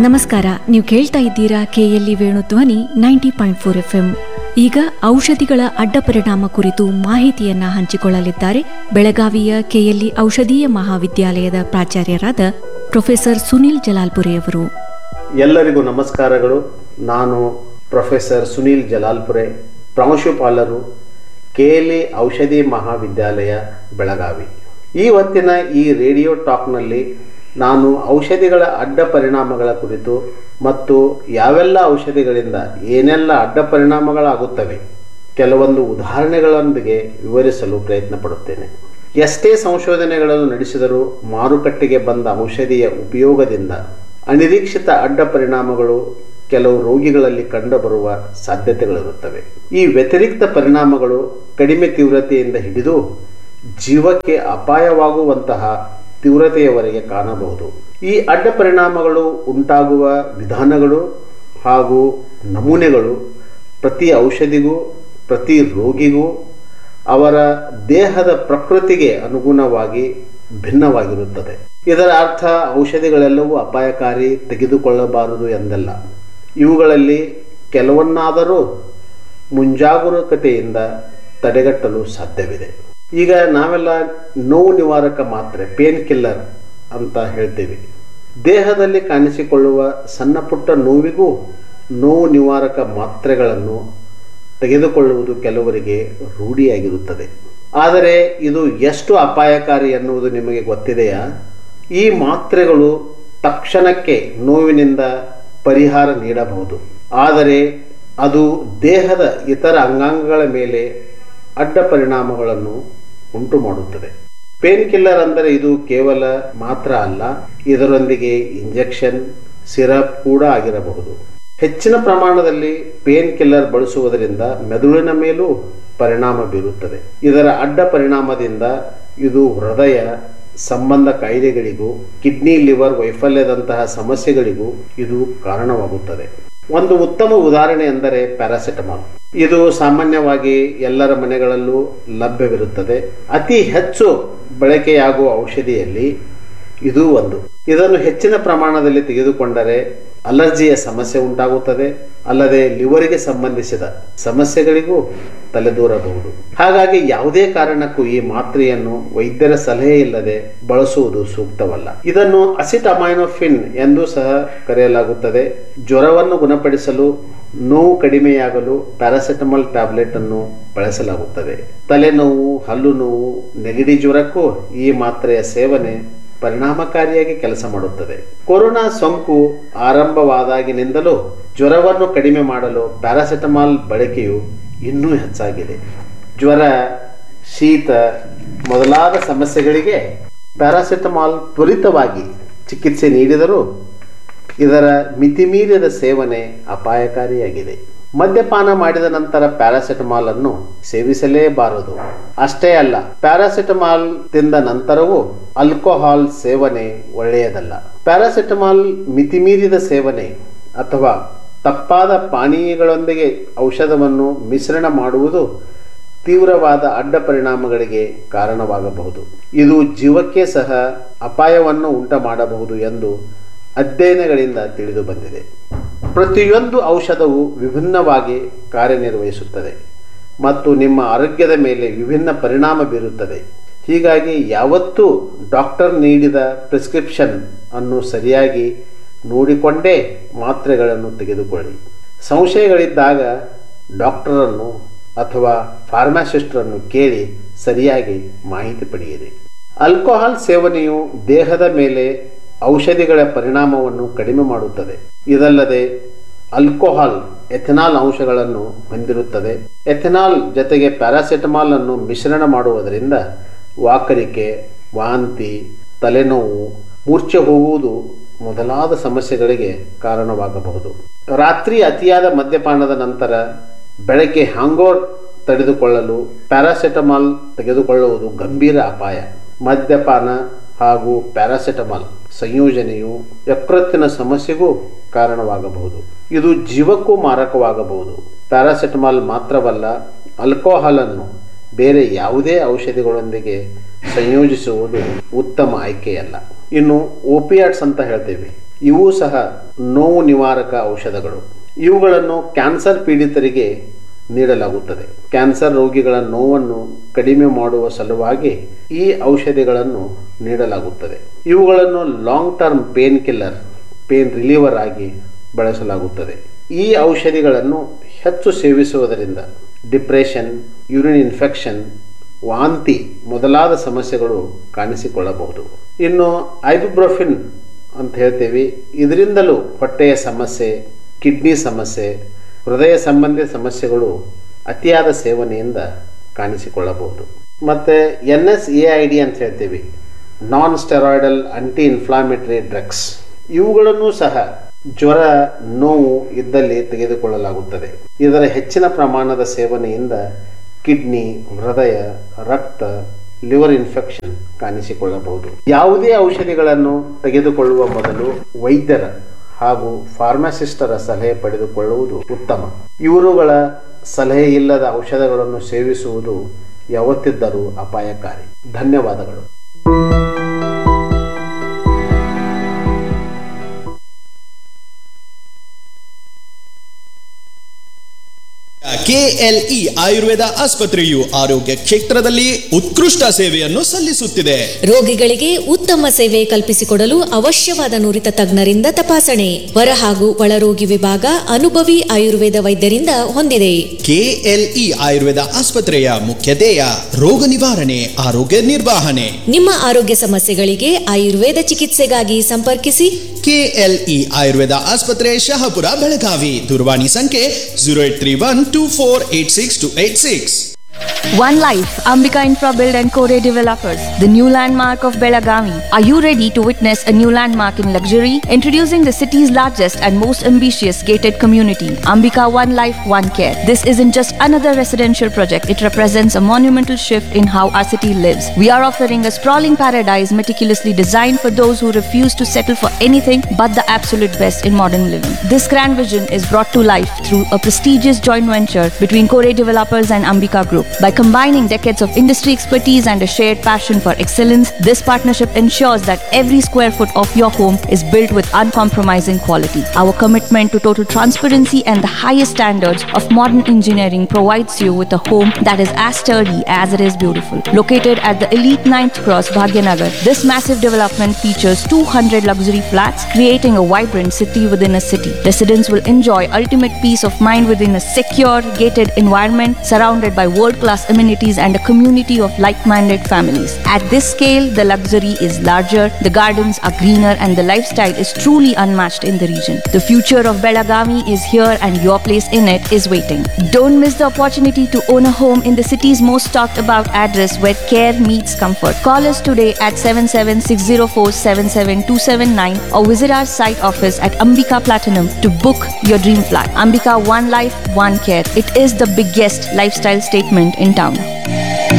ನಮಸ್ಕಾರ ನೀವು ಕೇಳ್ತಾ ಇದ್ದೀರಾ KLE Venudhwani ninety point four F M ಈಗ ಔಷಧಿಗಳ ಅಡ್ಡ ಪರಿಣಾಮ ಕುರಿತು ಮಾಹಿತಿಯನ್ನ ಹಂಚಿಕೊಳ್ಳಲಿದ್ದಾರೆ ಬೆಳಗಾವಿಯ ಕೆಎಲ್ಇ ಔಷಧೀಯ ಮಹಾವಿದ್ಯಾಲಯದ ಪ್ರಾಚಾರ್ಯರಾದ ಪ್ರೊಫೆಸರ್ ಸುನಿಲ್ ಜಲಾಲ್ಪುರೆ ಅವರು ಎಲ್ಲರಿಗೂ ನಮಸ್ಕಾರಗಳು ನಾನು ಪ್ರೊಫೆಸರ್ ಸುನೀಲ್ ಜಲಾಲ್ಪುರೆ ಪ್ರಾಂಶುಪಾಲರು ಕೆಎಲ್ಇ ಔಷಧಿ ಮಹಾವಿದ್ಯಾಲಯ ಬೆಳಗಾವಿ ಈ ಹೊತ್ತಿನ ಈ ರೇಡಿಯೋ ಟಾಕ್ನಲ್ಲಿ ನಾನು ಔಷಧಿಗಳ ಅಡ್ಡ ಪರಿಣಾಮಗಳ ಕುರಿತು ಮತ್ತು ಯಾವೆಲ್ಲ ಔಷಧಿಗಳಿಂದ ಏನೆಲ್ಲ ಅಡ್ಡ ಪರಿಣಾಮಗಳಾಗುತ್ತವೆ ಕೆಲವೊಂದು ಉದಾಹರಣೆಗಳೊಂದಿಗೆ ವಿವರಿಸಲು ಪ್ರಯತ್ನ ಪಡುತ್ತೇನೆ ಎಷ್ಟೇ ಸಂಶೋಧನೆಗಳನ್ನು ನಡೆಸಿದರೂ ಮಾರುಕಟ್ಟೆಗೆ ಬಂದ ಔಷಧಿಯ ಉಪಯೋಗದಿಂದ ಅನಿರೀಕ್ಷಿತ ಅಡ್ಡ ಪರಿಣಾಮಗಳು ಕೆಲವು ರೋಗಿಗಳಲ್ಲಿ ಕಂಡುಬರುವ ಸಾಧ್ಯತೆಗಳಿರುತ್ತವೆ ಈ ವ್ಯತಿರಿಕ್ತ ಪರಿಣಾಮಗಳು ಕಡಿಮೆ ತೀವ್ರತೆಯಿಂದ ಹಿಡಿದು ಜೀವಕ್ಕೆ ಅಪಾಯವಾಗುವಂತಹ ತೀವ್ರತೆಯವರೆಗೆ ಕಾಣಬಹುದು ಈ ಅಡ್ಡ ಪರಿಣಾಮಗಳು ಉಂಟಾಗುವ ವಿಧಾನಗಳು ಹಾಗೂ ನಮೂನೆಗಳು ಪ್ರತಿ ಔಷಧಿಗೂ ಪ್ರತಿ ರೋಗಿಗೂ ಅವರ ದೇಹದ ಪ್ರಕೃತಿಗೆ ಅನುಗುಣವಾಗಿ ಭಿನ್ನವಾಗಿರುತ್ತದೆ ಇದರ ಅರ್ಥ ಔಷಧಿಗಳೆಲ್ಲವೂ ಅಪಾಯಕಾರಿ ತೆಗೆದುಕೊಳ್ಳಬಾರದು ಎಂದಲ್ಲ ಇವುಗಳಲ್ಲಿ ಕೆಲವನ್ನಾದರೂ ಮುಂಜಾಗರೂಕತೆಯಿಂದ ತಡೆಗಟ್ಟಲು ಸಾಧ್ಯವಿದೆ ಈಗ ನಾವೆಲ್ಲ ನೋವು ನಿವಾರಕ ಮಾತ್ರೆ ಪೇನ್ ಕಿಲ್ಲರ್ ಅಂತ ಹೇಳ್ತೀವಿ ದೇಹದಲ್ಲಿ ಕಾಣಿಸಿಕೊಳ್ಳುವ ಸಣ್ಣ ಪುಟ್ಟ ನೋವಿಗೂ ನೋವು ನಿವಾರಕ ಮಾತ್ರೆಗಳನ್ನು ತೆಗೆದುಕೊಳ್ಳುವುದು ಕೆಲವರಿಗೆ ರೂಢಿಯಾಗಿರುತ್ತದೆ ಆದರೆ ಇದು ಎಷ್ಟು ಅಪಾಯಕಾರಿ ಎನ್ನುವುದು ನಿಮಗೆ ಗೊತ್ತಿದೆಯಾ ಈ ಮಾತ್ರೆಗಳು ತಕ್ಷಣಕ್ಕೆ ನೋವಿನಿಂದ ಪರಿಹಾರ ನೀಡಬಹುದು ಆದರೆ ಅದು ದೇಹದ ಇತರ ಅಂಗಾಂಗಗಳ ಮೇಲೆ ಅಡ್ಡ ಪರಿಣಾಮಗಳನ್ನು ಉಂಟು ಮಾಡುತ್ತದೆ ಪೇನ್ ಕಿಲ್ಲರ್ ಅಂದರೆ ಇದು ಕೇವಲ ಮಾತ್ರ ಅಲ್ಲ ಇದರೊಂದಿಗೆ ಇಂಜೆಕ್ಷನ್ ಸಿರಪ್ ಕೂಡ ಆಗಿರಬಹುದು ಹೆಚ್ಚಿನ ಪ್ರಮಾಣದಲ್ಲಿ ಪೇನ್ ಕಿಲ್ಲರ್ ಬಳಸುವುದರಿಂದ ಮೆದುಳಿನ ಮೇಲೂ ಪರಿಣಾಮ ಬೀರುತ್ತದೆ ಇದರ ಅಡ್ಡ ಪರಿಣಾಮದಿಂದ ಇದು ಹೃದಯ ಸಂಬಂಧ ಕಾಯಿಲೆಗಳಿಗೂ ಕಿಡ್ನಿ ಲಿವರ್ ವೈಫಲ್ಯದಂತಹ ಸಮಸ್ಯೆಗಳಿಗೂ ಇದು ಕಾರಣವಾಗುತ್ತದೆ ಒಂದು ಉತ್ತಮ ಉದಾಹರಣೆ ಎಂದರೆ ಪ್ಯಾರಾಸೆಟಮಾಲ್ ಇದು ಸಾಮಾನ್ಯವಾಗಿ ಎಲ್ಲರ ಮನೆಗಳಲ್ಲೂ ಲಭ್ಯವಿರುತ್ತದೆ ಅತಿ ಹೆಚ್ಚು ಬಳಕೆಯಾಗುವ ಔಷಧಿಯಲ್ಲಿ ಇದು ಒಂದು ಇದನ್ನು ಹೆಚ್ಚಿನ ಪ್ರಮಾಣದಲ್ಲಿ ತೆಗೆದುಕೊಂಡರೆ ಅಲರ್ಜಿಯ ಸಮಸ್ಯೆ ಉಂಟಾಗುತ್ತದೆ ಅಲ್ಲದೆ ಲಿವರಿಗೆ ಸಂಬಂಧಿಸಿದ ಸಮಸ್ಯೆಗಳಿಗೂ ತಲೆದೂರಬಹುದು ಹಾಗಾಗಿ ಯಾವುದೇ ಕಾರಣಕ್ಕೂ ಈ ಮಾತ್ರೆಯನ್ನು ವೈದ್ಯರ ಸಲಹೆ ಇಲ್ಲದೆ ಬಳಸುವುದು ಸೂಕ್ತವಲ್ಲ ಇದನ್ನು ಅಸಿಟಮೈನೋಫಿನ್ ಎಂದು ಸಹ ಕರೆಯಲಾಗುತ್ತದೆ ಜ್ವರವನ್ನು ಗುಣಪಡಿಸಲು ನೋವು ಕಡಿಮೆಯಾಗಲು ಪ್ಯಾರಾಸೆಟಮಾಲ್ ಟ್ಯಾಬ್ಲೆಟ್ ಅನ್ನು ಬಳಸಲಾಗುತ್ತದೆ ತಲೆನೋವು ಹಲ್ಲು ನೋವು ನೆಗಡಿ ಜ್ವರಕ್ಕೂ ಈ ಮಾತ್ರೆಯ ಸೇವನೆ ಪರಿಣಾಮಕಾರಿಯಾಗಿ ಕೆಲಸ ಮಾಡುತ್ತದೆ ಕೊರೋನಾ ಸೋಂಕು ಆರಂಭವಾದಾಗಿನಿಂದಲೂ ಜ್ವರವನ್ನು ಕಡಿಮೆ ಮಾಡಲು ಪ್ಯಾರಾಸೆಟಮಾಲ್ ಬಳಕೆಯು ಇನ್ನೂ ಹೆಚ್ಚಾಗಿದೆ ಜ್ವರ ಶೀತ ಮೊದಲಾದ ಸಮಸ್ಯೆಗಳಿಗೆ ಪ್ಯಾರಾಸೆಟಮಾಲ್ ತ್ವರಿತವಾಗಿ ಚಿಕಿತ್ಸೆ ನೀಡಿದರೂ ಇದರ ಮಿತಿಮೀರಿದ ಸೇವನೆ ಅಪಾಯಕಾರಿಯಾಗಿದೆ ಮದ್ಯಪಾನ ಮಾಡಿದ ನಂತರ ಪ್ಯಾರಾಸೆಟಮಾಲ್ ಅನ್ನು ಸೇವಿಸಲೇಬಾರದು ಅಷ್ಟೇ ಅಲ್ಲ ಪ್ಯಾರಾಸೆಟಮಾಲ್ ತಿಂದ ನಂತರವೂ ಆಲ್ಕೋಹಾಲ್ ಸೇವನೆ ಒಳ್ಳೆಯದಲ್ಲ ಪ್ಯಾರಾಸೆಟಮಾಲ್ ಮಿತಿಮೀರಿದ ಸೇವನೆ ಅಥವಾ ತಪ್ಪಾದ ಪಾನೀಯಗಳೊಂದಿಗೆ ಔಷಧವನ್ನು ಮಿಶ್ರಣ ಮಾಡುವುದು ತೀವ್ರವಾದ ಅಡ್ಡ ಪರಿಣಾಮಗಳಿಗೆ ಕಾರಣವಾಗಬಹುದು ಇದು ಜೀವಕ್ಕೆ ಸಹ ಅಪಾಯವನ್ನು ಉಂಟ ಮಾಡಬಹುದು ಎಂದು ಅಧ್ಯಯನಗಳಿಂದ ತಿಳಿದು ಬಂದಿದೆ ಪ್ರತಿಯೊಂದು ಔಷಧವು ವಿಭಿನ್ನವಾಗಿ ಕಾರ್ಯನಿರ್ವಹಿಸುತ್ತದೆ ಮತ್ತು ನಿಮ್ಮ ಆರೋಗ್ಯದ ಮೇಲೆ ವಿಭಿನ್ನ ಪರಿಣಾಮ ಬೀರುತ್ತದೆ ಹೀಗಾಗಿ ಯಾವತ್ತೂ ಡಾಕ್ಟರ್ ನೀಡಿದ ಪ್ರಿಸ್ಕ್ರಿಪ್ಷನ್ ಅನ್ನು ಸರಿಯಾಗಿ ನೋಡಿಕೊಂಡೇ ಮಾತ್ರೆಗಳನ್ನು ತೆಗೆದುಕೊಳ್ಳಿ ಸಂಶಯಗಳಿದ್ದಾಗ ಡಾಕ್ಟರನ್ನು ಅಥವಾ ಫಾರ್ಮಾಸಿಸ್ಟರನ್ನು ಕೇಳಿ ಸರಿಯಾಗಿ ಮಾಹಿತಿ ಪಡೆಯಿರಿ ಆಲ್ಕೋಹಾಲ್ ಸೇವನೆಯು ದೇಹದ ಮೇಲೆ ಔಷಧಿಗಳ ಪರಿಣಾಮವನ್ನು ಕಡಿಮೆ ಮಾಡುತ್ತದೆ ಇದಲ್ಲದೆ ಆಲ್ಕೋಹಾಲ್ ಎಥೆನಾಲ್ ಅಂಶಗಳನ್ನು ಹೊಂದಿರುತ್ತದೆ ಎಥೆನಾಲ್ ಜೊತೆಗೆ ಪ್ಯಾರಾಸೆಟಮಾಲ್ ಅನ್ನು ಮಿಶ್ರಣ ಮಾಡುವುದರಿಂದ ವಾಕರಿಕೆ ವಾಂತಿ ತಲೆನೋವು ಮೂರ್ಛೆ ಹೋಗುವುದು ಮೊದಲಾದ ಸಮಸ್ಯೆಗಳಿಗೆ ಕಾರಣವಾಗಬಹುದು ರಾತ್ರಿ ಅತಿಯಾದ ಮದ್ಯಪಾನದ ನಂತರ ಬೆಳಗ್ಗೆ ಹ್ಯಾಂಗೋರ್ ತಡೆದುಕೊಳ್ಳಲು ಪ್ಯಾರಾಸೆಟಮಾಲ್ ತೆಗೆದುಕೊಳ್ಳುವುದು ಗಂಭೀರ ಅಪಾಯ ಮದ್ಯಪಾನ ಹಾಗೂ ಪ್ಯಾರಾಸೆಟಮಾಲ್ ಸಂಯೋಜನೆಯು ಯಕೃತ್ತಿನ ಸಮಸ್ಯೆಗೂ ಕಾರಣವಾಗಬಹುದು ಇದು ಜೀವಕ್ಕೂ ಮಾರಕವಾಗಬಹುದು ಪ್ಯಾರಾಸೆಟಮಾಲ್ ಮಾತ್ರವಲ್ಲ ಆಲ್ಕೋಹಾಲ್ ಅನ್ನು ಬೇರೆ ಯಾವುದೇ ಔಷಧಿಗಳೊಂದಿಗೆ ಸಂಯೋಜಿಸುವುದು ಉತ್ತಮ ಆಯ್ಕೆಯಲ್ಲ ಇನ್ನು ಓಪಿಯಾಟ್ಸ್ ಅಂತ ಹೇಳ್ತೇವೆ ಇವು ಸಹ ನೋವು ನಿವಾರಕ ಔಷಧಗಳು ಇವುಗಳನ್ನು ಕ್ಯಾನ್ಸರ್ ಪೀಡಿತರಿಗೆ ನೀಡಲಾಗುತ್ತದೆ ಕ್ಯಾನ್ಸರ್ ರೋಗಿಗಳ ನೋವನ್ನು ಕಡಿಮೆ ಮಾಡುವ ಸಲುವಾಗಿ ಈ ಔಷಧಿಗಳನ್ನು ನೀಡಲಾಗುತ್ತದೆ ಇವುಗಳನ್ನು long term pain killer pain reliever ಆಗಿ ಬಳಸಲಾಗುತ್ತದೆ ಈ ಔಷಧಿಗಳನ್ನು ಹೆಚ್ಚು ಸೇವಿಸುವುದರಿಂದ ಡಿಪ್ರೆಷನ್ ಯೂರಿನ್ ಇನ್ಫೆಕ್ಷನ್ ವಾಂತಿ ಮೊದಲಾದ ಸಮಸ್ಯೆಗಳು ಕಾಣಿಸಿಕೊಳ್ಳಬಹುದು ಇನ್ನು ಐಬುಬ್ರೊಫಿನ್ ಅಂತ ಹೇಳ್ತೀವಿ ಇದರಿಂದಲೂ ಹೊಟ್ಟೆಯ ಸಮಸ್ಯೆ ಕಿಡ್ನಿ ಸಮಸ್ಯೆ ಹೃದಯ ಸಂಬಂಧಿ ಸಮಸ್ಯೆಗಳು ಅತಿಯಾದ ಸೇವನೆಯಿಂದ ಕಾಣಿಸಿಕೊಳ್ಳಬಹುದು ಮತ್ತು N S A I D ಅಂತ ಹೇಳ್ತೀವಿ non steroidal anti inflammatory drugs ಇವುಗಳನ್ನು ಸಹ ಜ್ವರ ನೋವು ಇದ್ದಲ್ಲಿ ತೆಗೆದುಕೊಳ್ಳಲಾಗುತ್ತದೆ ಇದರ ಹೆಚ್ಚಿನ ಪ್ರಮಾಣದ ಸೇವನೆಯಿಂದ ಕಿಡ್ನಿ ಹೃದಯ ರಕ್ತ ಲಿವರ್ ಇನ್ಫೆಕ್ಷನ್ ಕಾಣಿಸಿಕೊಳ್ಳಬಹುದು ಯಾವುದೇ ಔಷಧಿಗಳನ್ನು ತೆಗೆದುಕೊಳ್ಳುವ ಮೊದಲು ವೈದ್ಯರ ಹಾಗೂ ಫಾರ್ಮಸಿಸ್ಟರ ಸಲಹೆ ಪಡೆದುಕೊಳ್ಳುವುದು ಉತ್ತಮ ಇವರುಗಳ ಸಲಹೆ ಇಲ್ಲದ ಔಷಧಗಳನ್ನು ಸೇವಿಸುವುದು ಯಾವತ್ತಿದ್ದರೂ ಅಪಾಯಕಾರಿ ಧನ್ಯವಾದಗಳು ಕೆಎಲ್ಇ ಆಯುರ್ವೇದ ಆಸ್ಪತ್ರೆಯು ಆರೋಗ್ಯ ಕ್ಷೇತ್ರದಲ್ಲಿ ಉತ್ಕೃಷ್ಟ ಸೇವೆಯನ್ನು ಸಲ್ಲಿಸುತ್ತಿದೆ ರೋಗಿಗಳಿಗೆ ಉತ್ತಮ ಸೇವೆ ಕಲ್ಪಿಸಿಕೊಡಲು ಅವಶ್ಯವಾದ ನುರಿತ ತಜ್ಞರಿಂದ ತಪಾಸಣೆ ಹೊರ ಹಾಗೂ ಒಳರೋಗಿ ವಿಭಾಗ ಅನುಭವಿ ಆಯುರ್ವೇದ ವೈದ್ಯರಿಂದ ಹೊಂದಿದೆ ಕೆಎಲ್ಇ ಆಯುರ್ವೇದ ಆಸ್ಪತ್ರೆಯ ಮುಖ್ಯ ಧ್ಯೇಯ ರೋಗ ನಿವಾರಣೆ ಆರೋಗ್ಯ ನಿರ್ವಹಣೆ ನಿಮ್ಮ ಆರೋಗ್ಯ ಸಮಸ್ಯೆಗಳಿಗೆ ಆಯುರ್ವೇದ ಚಿಕಿತ್ಸೆಗಾಗಿ ಸಂಪರ್ಕಿಸಿ ಕೆಎಲ್ಇ ಆಯುರ್ವೇದ ಆಸ್ಪತ್ರೆ ಶಹಾಪುರ ಬೆಳಗಾವಿ ದೂರವಾಣಿ ಸಂಖ್ಯೆ zero eight three one two four eight six two eight six One Life, Ambika Infra Build and Core Developers, the new landmark of Belagavi. Are you ready to witness a new landmark in luxury? Introducing the city's largest and most ambitious gated community, Ambika One Life, One Care. This isn't just another residential project, it represents a monumental shift in how our city lives. We are offering a sprawling paradise meticulously designed for those who refuse to settle for anything but the absolute best in modern living. This grand vision is brought to life through a prestigious joint venture between Core Developers and Ambika Group. By combining decades of industry expertise and a shared passion for excellence, this partnership ensures that every square foot of your home is built with uncompromising quality. Our commitment to total transparency and the highest standards of modern engineering provides you with a home that is as sturdy as it is beautiful. Located at the elite 9th Cross, Bhagyanagar, this massive development features 200 luxury flats, creating a vibrant city within a city. Residents will enjoy ultimate peace of mind within a secure, gated environment surrounded by world-class amenities and a community of like-minded families. At this scale, the luxury is larger, the gardens are greener, and the lifestyle is truly unmatched in the region. The future of Belagavi is here and your place in it is waiting. Don't miss the opportunity to own a home in the city's most talked about address where care meets comfort. Call us today at 77604 or visit our site office at Ambika Platinum to book your dream flat. Ambika One Life, One Care. It is the biggest lifestyle statement in town.